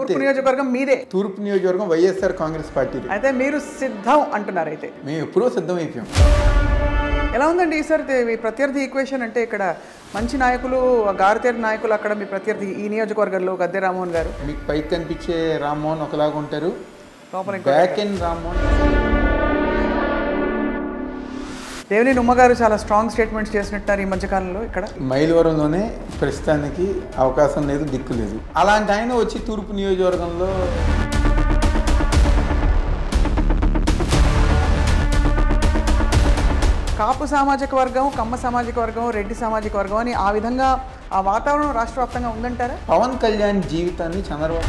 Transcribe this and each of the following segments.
తూర్పు నియోజకవర్గం మీదే తూర్పు నియోజకవర్గం వైఎస్ఆర్ కాంగ్రెస్ పార్టీ అయితే మీరు సిద్ధం అంటున్నారు అయితే మేము ఎప్పుడో సిద్ధమైపోయాం ఎలా ఉందండి ఈసారి తే- మీ ప్రత్యర్థి ఈక్వేషన్ అంటే ఇక్కడ మంచి నాయకులు గారితేరు నాయకులు అక్కడ మీ ప్రత్యర్థి ఈ నియోజకవర్గంలో గద్దె రామ్మోహన్ గారు మీకు పైకి కనిపించే రామ్మోహన్ ఒకలాగా ఉంటారు లోపల ఇంకో బ్యాక్ అండ్ రామ్మోహన్ దేవిని ఉమ్మ గారు చాలా స్ట్రాంగ్ స్టేట్మెంట్స్ చేసినట్టున్నారు ఈ మధ్యకాలంలో ఇక్కడ మైలవరంలోనే ప్రస్తుతానికి అవకాశం లేదు దిక్కు లేదు అలాంటి ఆయన వచ్చి తూర్పు నియోజకవర్గంలో కాపు సామాజిక వర్గం కమ్మ సామాజిక వర్గం రెడ్డి సామాజిక వర్గం అని ఆ విధంగా ఆ వాతావరణం రాష్ట్ర వ్యాప్తంగా ఉందంటారా పవన్ కళ్యాణ్ జీవితాన్ని చంద్రబాబు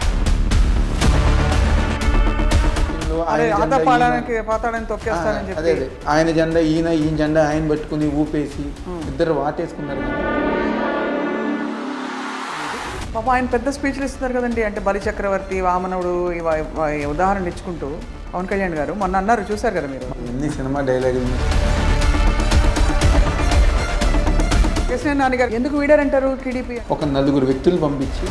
అదే ఆయన ఆత జెండా పాడానికి పాతాడని తొక్కేస్తానని ఈయన- అదే చెప్పి అదే ఆయన జెండా ఈయన ఈయన జెండా ఆయన పట్టుకుని ఊపేసి ఇద్దరు వాటేసుకున్నారు కదా. పాప ఆయన పెద్ద స్పీచ్లు ఇస్తున్నారు కదండి అంటే బలి చక్రవర్తి వామనుడు ఇవ ఇవ- ఈ ఉదాహరణ ఇచ్చుకుంటూ పవన్ కళ్యాణ్ గారు మొన్న అన్నారు చూశారు కదా మీరు ఎన్ని సినిమా డైలాగులు కేసీఆర్ నాని గారు ఎందుకు వీడారంటారు టీడీపీ ఒక నలుగురు వ్యక్తులు పంపించి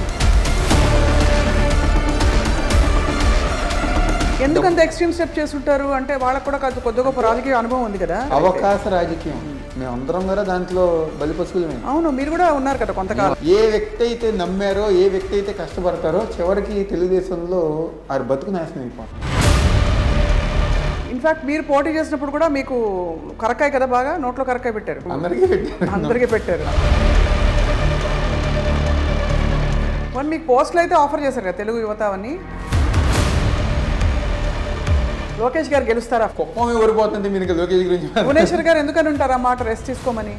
ఎందుకంత ఎక్స్ట్రీమ్ స్టెప్ చేస్తుంటారు అంటే వాళ్ళకు కూడా కాదు కొద్ది గొప్ప రాజకీయ అనుభవం ఉంది కదా అవకాశ రాజకీయం మేమందరం కూడా దాంట్లో బలిపశువులమే అవును మీరు కూడా ఉన్నారు కదా కొంతకాలం ఏ వ్యక్తి అయితే నమ్మారో ఏ వ్యక్తి అయితే కష్టపడతారో చివరికి తెలుగుదేశంలో ఆ బతుకు నాశనం అయిపోతుంది ఇన్ఫాక్ట్ మీరు పోటీ చేసినప్పుడు కూడా మీకు కరకాయ కదా బాగా నోట్లో కరకాయ పెట్టారు అందరికీ పెట్టారు అందరికీ పెట్టారు మరి మీకు పోస్టులు అయితే ఆఫర్ చేశారు కదా తెలుగు యువత అని లోకేష్ గారు గెలుస్తారా కుప్పమే ఓడిపోతుంది మీరు ఇంకా లోకేష్ గురించి భువనేశ్వర్ గారు ఎందుకని ఉంటారు ఆ మాట రెస్ట్ తీసుకోమని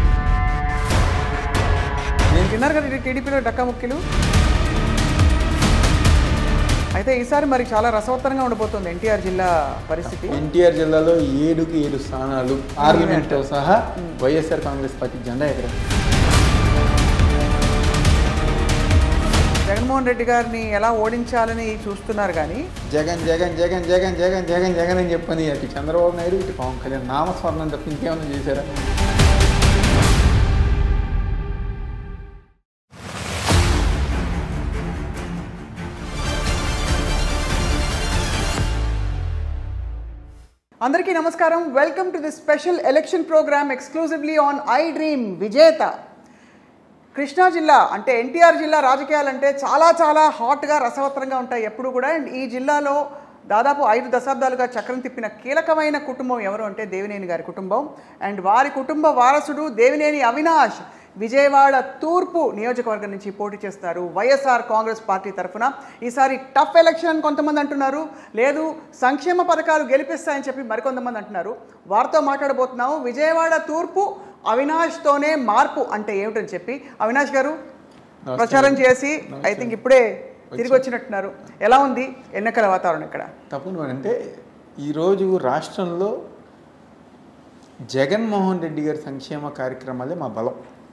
నేను విన్నారు కదా ఇది టీడీపీలో డక్కాముక్కిలు అయితే ఈసారి మరి చాలా రసవత్తరంగా ఉండబోతుంది ఎన్టీఆర్ జిల్లా పరిస్థితి ఎన్టీఆర్ జిల్లాలో ఏడుకి ఏడు స్థానాలు పార్లమెంట్తో సహా వైఎస్ఆర్ కాంగ్రెస్ పార్టీ జెండా ఎక్కడ జగన్మోహన్ రెడ్డి గారిని ఎలా ఓడించాలని చూస్తున్నారు కానీ జగన్ జగన్ జగన్ జగన్ జగన్ జగన్ జగన్ అని చెప్పని అటు చంద్రబాబు నాయుడు ఇటు పవన్ కళ్యాణ్ నామస్మరణం తప్ప ఇంకేమైనా చేశారా అందరికీ నమస్కారం welcome to the special election program exclusively on I dream విజేత కృష్ణా జిల్లా అంటే ఎన్టీఆర్ జిల్లా రాజకీయాలంటే చాలా చాలా హాట్గా రసవత్తరంగా ఉంటాయి ఎప్పుడు కూడా అండ్ ఈ జిల్లాలో దాదాపు ఐదు దశాబ్దాలుగా చక్రం తిప్పిన కీలకమైన కుటుంబం ఎవరు అంటే దేవినేని గారి కుటుంబం అండ్ వారి కుటుంబ వారసుడు దేవినేని అవినాష్ విజయవాడ తూర్పు నియోజకవర్గం నుంచి పోటీ చేస్తారు వైఎస్ఆర్ కాంగ్రెస్ పార్టీ తరఫున ఈసారి టఫ్ ఎలక్షన్ అని కొంతమంది అంటున్నారు లేదు సంక్షేమ పథకాలు గెలిపిస్తాయని చెప్పి మరికొంతమంది అంటున్నారు వారితో మాట్లాడబోతున్నాము విజయవాడ తూర్పు అవినాష్తోనే మార్పు అంటే ఏమిటని చెప్పి అవినాష్ గారు ప్రచారం చేసి ఐ థింక్ ఇప్పుడే తిరిగి వచ్చినట్టున్నారు ఎలా ఉంది ఎన్నికల వాతావరణం ఇక్కడ తప్పని అంటే ఈరోజు రాష్ట్రంలో జగన్మోహన్ రెడ్డి గారి సంక్షేమ కార్యక్రమాలే మా బలం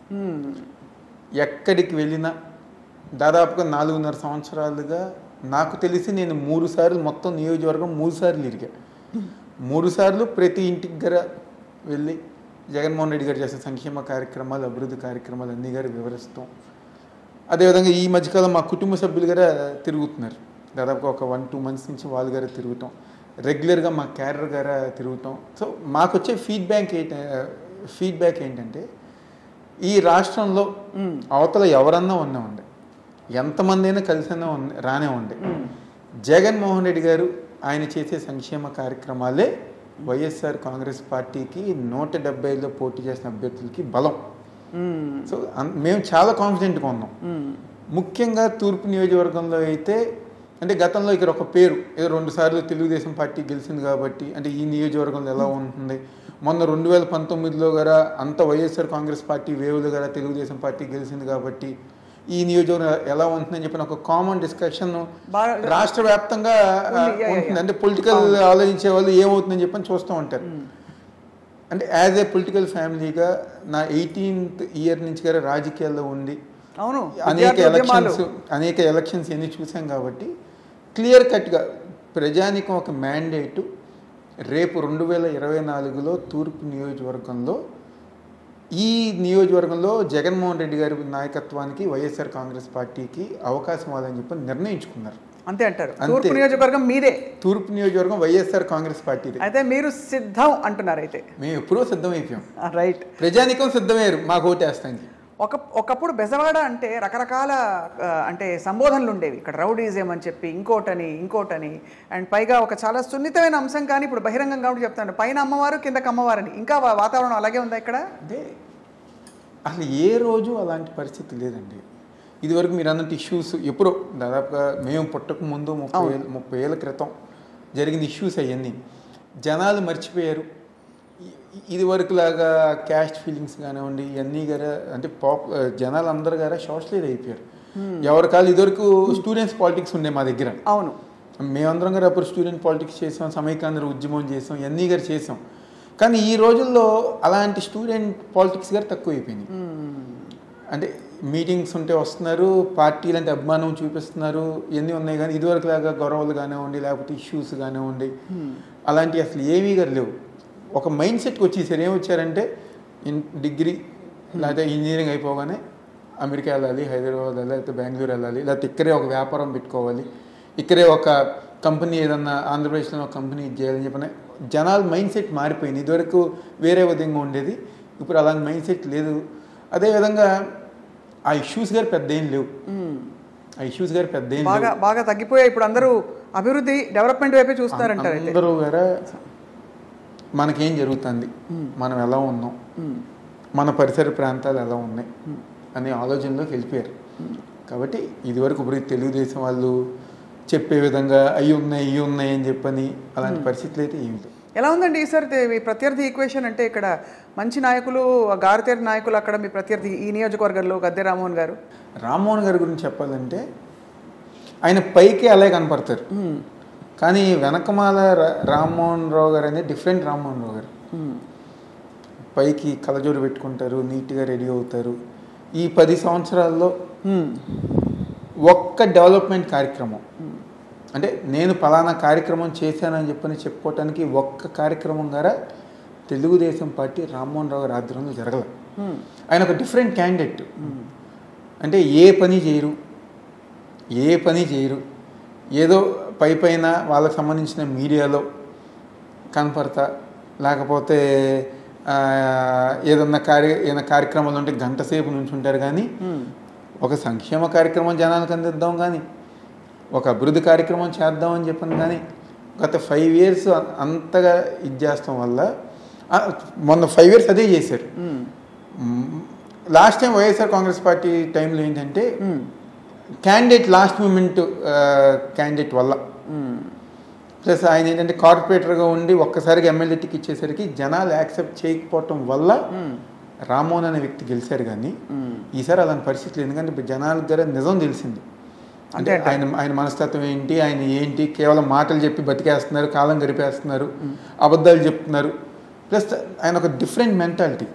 ఎక్కడికి వెళ్ళినా దాదాపుగా నాలుగున్నర సంవత్సరాలుగా నాకు తెలిసి నేను మూడు సార్లు మొత్తం నియోజకవర్గం మూడు సార్లు తిరిగా మూడు సార్లు ప్రతి ఇంటికి గర వెళ్ళి జగన్మోహన్ రెడ్డి గారు చేసే సంక్షేమ కార్యక్రమాలు అభివృద్ధి కార్యక్రమాలు అన్నీ గారు వివరిస్తాం అదేవిధంగా ఈ మధ్యకాలం మా కుటుంబ సభ్యులు గారు తిరుగుతున్నారు దాదాపుగా ఒక వన్ టూ మంత్స్ నుంచి వాళ్ళు గారు తిరుగుతాం రెగ్యులర్గా మా క్యాడర్ గారు తిరుగుతాం సో మాకు వచ్చే ఫీడ్బ్యాక్ ఏంటి ఫీడ్బ్యాక్ ఏంటంటే ఈ రాష్ట్రంలో అవతల ఎవరన్నా ఉన్నా ఉండే ఎంతమంది అయినా కలిసైనా ఉన్న రానే ఉండే జగన్మోహన్ రెడ్డి గారు ఆయన చేసే సంక్షేమ కార్యక్రమాలే వైఎస్ఆర్ కాంగ్రెస్ పార్టీకి నూట డెబ్బైలో పోటీ చేసిన అభ్యర్థులకి బలం మ్మ్. సో అన్- మేము చాలా కాన్ఫిడెంట్గా ఉన్నాం మ్మ్. ముఖ్యంగా తూర్పు నియోజకవర్గంలో అయితే అంటే గతంలో ఇక్కడ ఒక పేరు ఏదో రెండు సార్లు తెలుగుదేశం పార్టీ గెలిచింది కాబట్టి అంటే ఈ నియోజకవర్గంలో ఎలా ఉంటుంది మొన్న రెండు వేల పంతొమ్మిదిలో గారా అంత వైఎస్ఆర్ కాంగ్రెస్ పార్టీ వేవులు గారా తెలుగుదేశం పార్టీ గెలిచింది కాబట్టి ఈ నియోజకవర్గం ఎలా ఉంటుందని చెప్పిన ఒక కామన్ డిస్కషన్ బాగా రాష్ట్ర వ్యాప్తంగా ఆ, ఉంది, యా, యా, ఉంటుంది అంటే పొలిటికల్ ఆలోచించే వాళ్ళు ఏమవుతుందని చెప్పని చూస్తూ ఉంటారు అంటే యాజ్ ఏ పొలిటికల్ ఫ్యామిలీగా నా ఎయిటీన్త్ ఇయర్ నుంచి గారా రాజకీయాల్లో ఉండి అవును అనేక విద్యార్థి ఉద్యమాలు. ఎలక్షన్స్ అనేక ఎలక్షన్స్ ఎన్ని చూసాం కాబట్టి క్లియర్ కట్గా ప్రజానికం ఒక మ్యాండేటు రేపు రెండు వేల ఇరవై నాలుగులో తూర్పు నియోజకవర్గంలో ఈ నియోజకవర్గంలో జగన్మోహన్ రెడ్డి గారి నాయకత్వానికి వైఎస్ఆర్ కాంగ్రెస్ పార్టీకి అవకాశం ఇవ్వాలని చెప్పి నిర్ణయించుకున్నారు అంతే అంటారు అంతే. తూర్పు నియోజకవర్గం మీదే తూర్పు నియోజకవర్గం వైఎస్ఆర్ కాంగ్రెస్ పార్టీది అయితే మీరు సిద్ధం అంటున్నారు అయితే మేము ఎప్పుడో సిద్ధమైపోయాం రైట్ ప్రజానికం సిద్ధమయ్యారు మాకు ఓటేస్తానికి ఒక ఒకప్పుడు బెజవాడ అంటే రకరకాల ఆ, అంటే సంబోధనలు ఉండేవి ఇక్కడ రౌడీజం అని చెప్పి ఇంకోటని ఇంకోటని అండ్ పైగా ఒక చాలా సున్నితమైన అంశం కానీ ఇప్పుడు బహిరంగంగా కూడా చెప్తాను పైన అమ్మవారు కిందకి అమ్మవారని ఇంకా వా- వాతావరణం అలాగే ఉందా ఇక్కడ అంటే అసలు ఏ రోజు అలాంటి పరిస్థితి లేదండి ఇదివరకు మీరు అన్నట్టు ఇష్యూస్ ఎప్పుడో దాదాపుగా మేము పుట్టక ముందు ముప్పై ఏళ్ళ ముప్పై ఏళ్ళ క్రితం జరిగిన ఇష్యూస్ అవన్నీ జనాలు మర్చిపోయారు ఇ- ఇది వరకు లాగా క్యాస్ట్ ఫీలింగ్స్ కానివ్వండి ఇవన్నీ గారా అంటే పాప్ జనాలు అందరు గారా సోషలైజ్ అయిపోయారు ఎవరి కాదు ఇదివరకు స్టూడెంట్స్ పాలిటిక్స్ ఉండే మా దగ్గర అవును మేమందరం గారు అప్పుడు స్టూడెంట్ పాలిటిక్స్ చేసాం సమైకాంధ్ర ఉద్యమం చేసాం ఇవన్నీ గారు చేసాం కానీ ఈ రోజుల్లో అలాంటి స్టూడెంట్ పాలిటిక్స్ గారు తక్కువ అయిపోయినాయి అంటే మీటింగ్స్ ఉంటే వస్తున్నారు పార్టీలు అంటే అభిమానం చూపిస్తున్నారు ఇవన్నీ ఉన్నాయి కానీ ఇదివరకు లాగా గొడవలు కానివ్వండి లేకపోతే ఇష్యూస్ కానివ్వండి అలాంటివి అసలు ఏమీ గారు లేవు ఒక మైండ్ సెట్కి వచ్చేసారు ఏమి వచ్చారంటే ఇన్- డిగ్రీ లేకపోతే ఇంజనీరింగ్ అయిపోగానే అమెరికా వెళ్ళాలి హైదరాబాద్ వెళ్ళాలి లేకపోతే బెంగళూరు వెళ్ళాలి లేకపోతే ఇక్కడే ఒక వ్యాపారం పెట్టుకోవాలి ఇక్కడే ఒక కంపెనీ ఏదన్నా ఆంధ్రప్రదేశ్లో ఒక కంపెనీ ఇది చేయాలని చెప్పిన జనాల మైండ్ సెట్ మారిపోయింది ఇదివరకు వేరే విధంగా ఉండేది ఇప్పుడు అలాంటి మైండ్ సెట్ లేదు అదేవిధంగా ఆ ఇష్యూస్ గారు పెద్ద ఏం లేవు ఆ ఇష్యూస్ గారు పెద్ద ఏం బాగా బాగా తగ్గిపోయాయి ఇప్పుడు అందరూ అభివృద్ధి డెవలప్మెంట్ వైపే చూస్తారంటారు అయితే అందరూ గారా మనకేం జరుగుతుంది మనం ఎలా ఉన్నాం మన పరిసర ప్రాంతాలు ఎలా ఉన్నాయి అనే ఆలోచనలోకి వెళ్ళిపోయారు కాబట్టి ఇదివరకు ఇప్పుడు ఈ తెలుగుదేశం వాళ్ళు చెప్పే విధంగా అవి ఉన్నాయి ఇవి ఉన్నాయి అని చెప్పని అలాంటి పరిస్థితులు అయితే ఏమి లేవు ఎలా ఉందండి ఈసారి తే- మీ ప్రత్యర్థి ఈక్వేషన్ అంటే ఇక్కడ మంచి నాయకులు గారితేరి నాయకులు అక్కడ మీ ప్రత్యర్థి ఈ నియోజకవర్గంలో గద్దె రామ్మోహన్ గారు రామ్మోహన్ గారి గురించి చెప్పాలంటే ఆయన పైకి అలాగే కనపడతారు కానీ వెనకమాల రా- రామ్మోహన్ రావు గారు అనేది డిఫరెంట్ రామ్మోహన్ రావు గారు పైకి కలజోడు పెట్టుకుంటారు నీట్గా రెడీ అవుతారు ఈ పది సంవత్సరాల్లో ఒక్క డెవలప్మెంట్ కార్యక్రమం అంటే నేను పలానా కార్యక్రమం చేశానని చెప్పని చెప్పుకోవటానికి ఒక్క కార్యక్రమం ద్వారా తెలుగుదేశం పార్టీ రామ్మోహన్ రావు గారి ఆధ్వర్యంలో జరగల ఆయన ఒక డిఫరెంట్ క్యాండిడేట్ అంటే ఏ పని చేయరు ఏ పని చేయరు ఏదో పై పైన వాళ్ళకి సంబంధించిన మీడియాలో కనపడతా లేకపోతే ఆ, ఏదన్నా కార్య ఏదైనా కార్యక్రమాలు ఉంటే గంట సేపు నుంచి ఉంటారు కానీ ఒక సంక్షేమ కార్యక్రమం జనాలకు అందిద్దాం కానీ ఒక అభివృద్ధి కార్యక్రమం చేద్దామని చెప్పని కానీ గత ఫైవ్ ఇయర్స్ అంతగా ఇది చేస్తాం వల్ల ఆ, మొన్న ఫైవ్ ఇయర్స్ అదే చేశారు last time YSR Congress party టైంలో ఏంటంటే క్యాండిడేట్ లాస్ట్ మూమెంట్ క్యాండిడేట్ వల్ల ప్లస్ ఆయన ఏంటంటే కార్పొరేటర్గా ఉండి ఒక్కసారిగా ఎమ్మెల్యే టికెట్ ఇచ్చేసరికి జనాలు యాక్సెప్ట్ చేయకపోవటం వల్ల రామ్మోహన్ అనే వ్యక్తి గెలిచారు కానీ ఈసారి అలాంటి పరిస్థితి లేదు ఎందుకంటే ఇప్పుడు జనాల దగ్గర నిజం తెలిసింది అంటే అంటే- ఆయన ఆయన మనస్తత్వం ఏంటి ఆయన ఏంటి కేవలం మాటలు చెప్పి బతికేస్తున్నారు కాలం గడిపేస్తున్నారు అబద్ధాలు చెప్తున్నారు ప్లస్ ఆయన ఒక డిఫరెంట్ మెంటాలిటీ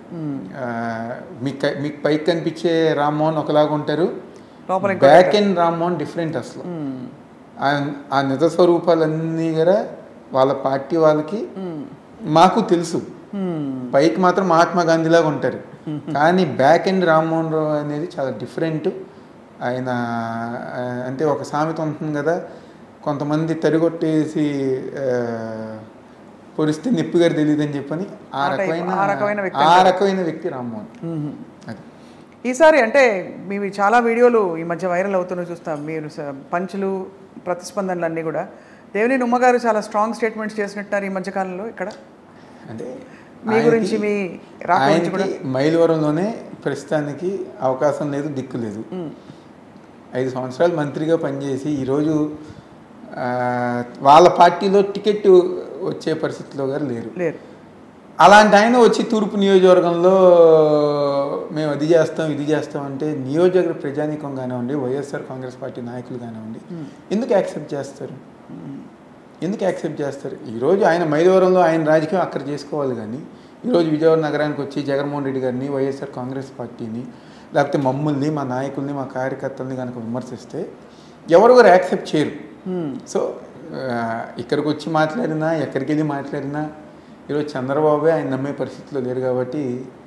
మీకు మీకు పైకి కనిపించే రామ్మోహన్ ఒకలాగా ఉంటారు లోపల ఇంకో బ్యాక్ అండ్ రామ్మోహన్ డిఫరెంట్ అసలు ఆ- ఆ నిజ స్వరూపాలన్నీ కూడా వాళ్ళ పార్టీ వాళ్ళకి మాకు తెలుసు పైకి మాత్రం మహాత్మా గాంధీలాగా ఉంటారు కానీ బ్యాక్ అండ్ రామ్మోహన్ రావు అనేది చాలా డిఫరెంట్ ఆయన ఆ, అంటే ఒక సామెత ఉంటుంది కదా కొంతమంది తరిగొట్టేసి ఆ, పొడిస్తే నిప్పు గారు తెలియదు అని చెప్పని ఆ ఆ type, రకమైన ఆ రకమైన వ్యక్తి ఆ అంటారు. రకమైన వ్యక్తి రామ్మోహన్ అది ఈసారి అంటే మీవి చాలా వీడియోలు ఈ మధ్య వైరల్ అవుతున్నాయి చూస్తాం మీరు స- పంచులు ప్రతిస్పందనలు అన్నీ కూడా దేవినేని ఉమ్మగారు చాలా స్ట్రాంగ్ స్టేట్మెంట్స్ చేసినట్టున్నారు ఈ మధ్య కాలంలో ఇక్కడ అంటే మీ గురించి, ఆయనకి- మీ రాక గురించి కూడా? ఆయనకి మైలవరంలోనే ప్రస్తుతానికి అవకాశం లేదు దిక్కు లేదు ఐదు సంవత్సరాలు మంత్రిగా పనిచేసి ఈరోజు ఆ, వాళ్ళ పార్టీలో టికెట్ వచ్చే పరిస్థితిలో గారు లేరు లేరు అలాంటి ఆయన వచ్చి తూర్పు నియోజకవర్గంలో మేము అది చేస్తాం ఇది చేస్తాం అంటే నియోజకవర్గ ప్రజానీకం కానివ్వండి వైఎస్ఆర్ కాంగ్రెస్ పార్టీ నాయకులు కానివ్వండి ఎందుకు యాక్సెప్ట్ చేస్తారు ఎందుకు యాక్సెప్ట్ చేస్తారు ఈరోజు ఆయన మైలవరంలో ఆయన రాజకీయం అక్కడ చేసుకోవాలి కానీ ఈరోజు విజయవాడ నగరానికి వచ్చి జగన్మోహన్ రెడ్డి గారిని వైఎస్ఆర్ కాంగ్రెస్ పార్టీని లేకపోతే మమ్మల్ని మా నాయకుల్ని మా కార్యకర్తల్ని కనుక విమర్శిస్తే ఎవరు కూడా యాక్సెప్ట్ చేయరు సో ఆ, ఇక్కడికి వచ్చి మాట్లాడినా ఎక్కడికి వెళ్ళి మాట్లాడినా ఈరోజు చంద్రబాబే ఆయన నమ్మే పరిస్థితిలో లేరు కాబట్టి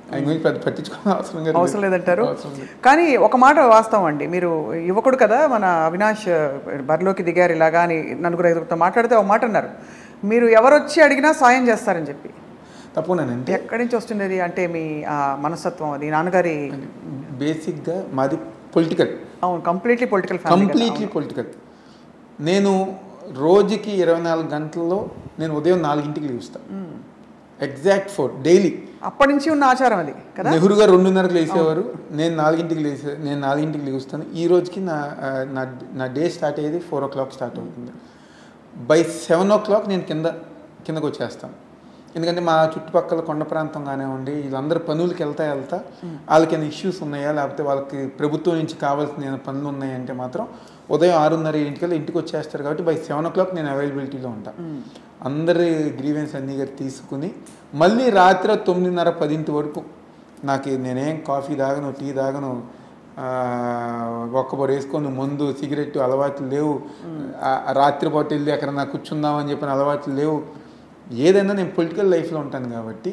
ఆయన గురించి పెద్ద పట్టించుకోవాల్సిన అవసరం లేదు. అవసరం లేదంటారు అవసరం లేదు. కానీ ఒక మాట వాస్తవం అండి మీరు యువకుడు కదా మన అవినాష్ బరిలోకి దిగారు ఇలాగా అని నలుగురు ఐదుగురితో మాట్లాడితే ఒక మాట అన్నారు మీరు ఎవరు వచ్చి అడిగినా సాయం చేస్తారని చెప్పి తప్పకుండానంటే ఎక్కడి నుంచి వస్తుంది అది అంటే మీ ఆ మనస్తత్వం అది నాన్నగారి బేసిక్గా మాది పొలిటికల్ అవును completely political family completely political నేను రోజుకి ఇరవై నాలుగు గంటల్లో నేను ఉదయం నాలుగింటికి లేస్తాను ఎగ్జాక్ట్ ఫోర్ డైలీ అప్పటి నుంచి ఉన్న ఆచారం అది కదా నెహ్రూ గారు రెండున్నరకు లేసేవారు నేను నాలుగింటికి లేసే నేను నాలుగింటికి లేస్తాను ఈ రోజుకి నా ఆ, నా నా డే స్టార్ట్ అయ్యేది ఫోర్ ఓ క్లాక్ స్టార్ట్ అవుతుంది బై సెవెన్ ఓ క్లాక్ నేను కింద కిందకు వచ్చేస్తాను ఎందుకంటే మా చుట్టుపక్కల కొండ ప్రాంతం కానివ్వండి వీళ్ళందరూ పనులకి వెళ్తా వెళ్తా వాళ్ళకి ఏమైనా ఇష్యూస్ ఉన్నాయా లేకపోతే వాళ్ళకి ప్రభుత్వం నుంచి కావాల్సిన ఏమైనా పనులు ఉన్నాయంటే మాత్రం ఉదయం ఆరున్నర ఇంటికల్లా ఇంటికి వచ్చేస్తారు కాబట్టి బై సెవెన్ ఓ క్లాక్ నేను అవైలబిలిటీలో ఉంటాను అందరి గ్రీవెన్స్ అన్నీ గారు తీసుకుని మళ్ళీ రాత్రి తొమ్మిదిన్నర పదింటి వరకు నాకు నేనేం కాఫీ తాగను టీ తాగను ఆ, ఒక్కబొరు వేసుకొని ముందు సిగరెట్ అలవాట్లు లేవు ఆ, రాత్రిపూట వెళ్ళి అక్కడ నాకు కూర్చుందామని చెప్పిన అలవాట్లు లేవు ఏదైనా నేను పొలిటికల్ లైఫ్లో ఉంటాను కాబట్టి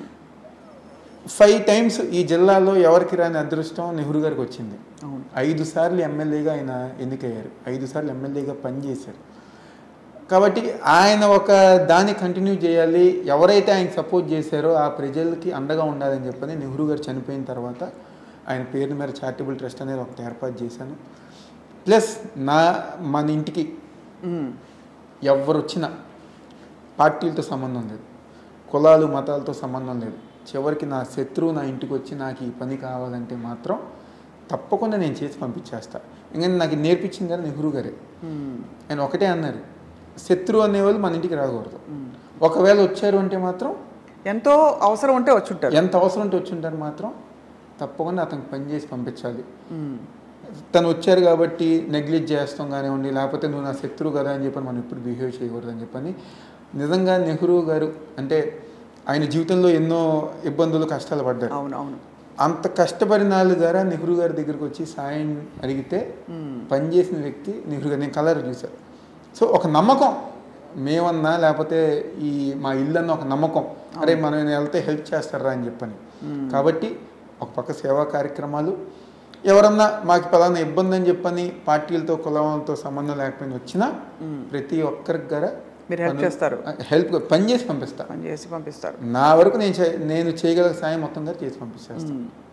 ఫైవ్ టైమ్స్ ఈ జిల్లాలో ఎవరికి రాని అదృష్టం నెహ్రూ గారికి వచ్చింది అవును ఐదు సార్లు ఎమ్మెల్యేగా ఆయన ఎన్నికయ్యారు ఐదు సార్లు ఎమ్మెల్యేగా పనిచేశారు కాబట్టి ఆయన ఒక దాన్ని కంటిన్యూ చేయాలి ఎవరైతే ఆయన సపోర్ట్ చేశారో ఆ ప్రజలకి అండగా ఉండాలని చెప్పని నెహ్రూ గారు చనిపోయిన తర్వాత ఆయన పేరు మీద చారిటబుల్ ట్రస్ట్ అనేది ఒకటి ఏర్పాటు చేశాను ప్లస్ నా మన ఇంటికి ఉమ్. ఎవరు వచ్చినా పార్టీలతో సంబంధం లేదు కులాలు మతాలతో సంబంధం లేదు చివరికి నా శత్రువు నా ఇంటికి వచ్చి నాకు ఈ పని కావాలంటే మాత్రం తప్పకుండా నేను చేసి పంపించేస్తా ఎందుకంటే నాకు ఇది నేర్పించింది కదా నెహ్రూ గారే ఉమ్. ఆయన ఒకటే అన్నారు శత్రువు అనేవాళ్ళు మన ఇంటికి రాకూడదు ఉమ్. ఒకవేళ వచ్చారు అంటే మాత్రం ఎంతో అవసరం ఉంటే వచ్చి ఉంటారు ఎంత అవసరం ఉంటే వచ్చి ఉంటారు మాత్రం తప్పకుండా అతనికి పని చేసి పంపించాలి ఉమ్. తను వచ్చారు కాబట్టి నెగ్లెక్ట్ చేస్తాం కానివ్వండి లేకపోతే నువ్వు నా శత్రువు కదా అని చెప్పని మనం ఎప్పుడు బిహేవ్ చేయకూడదు అని చెప్పని నిజంగా నెహ్రూ గారు అంటే ఆయన జీవితంలో ఎన్నో ఇబ్బందులు కష్టాలు పడ్డారు అవును అవును అంత కష్టపడిన వాళ్ళు గారా నెహ్రూ గారి దగ్గరికి వచ్చి సాయం అడిగితే ఉమ్. పనిచేసిన వ్యక్తి నెహ్రూ గారు నేను కలర్ చూశాను సో ఒక నమ్మకం మేమన్నా లేకపోతే ఈ మా ఇల్లు అన్న ఒక నమ్మకం అరే మనం వెళ్తే హెల్ప్ చేస్తారా అని చెప్పని మ్మ్. కాబట్టి ఒక పక్క సేవా కార్యక్రమాలు ఎవరన్నా మాకు పలానా ఇబ్బంది అని చెప్పని పార్టీలతో కులంతో సంబంధం లేకపోయినా వచ్చినా మ్మ్. ప్రతి ఒక్కరికి గారా మీరు హెల్ప్ చేస్తారు హెల్ప్ పని చేసి పంపిస్తా పని చేసి పంపిస్తారు నా వరకు నేను చే- నేను చేయగల సాయం మొత్తం గారు చేసి పంపిస్తాను ఉమ్.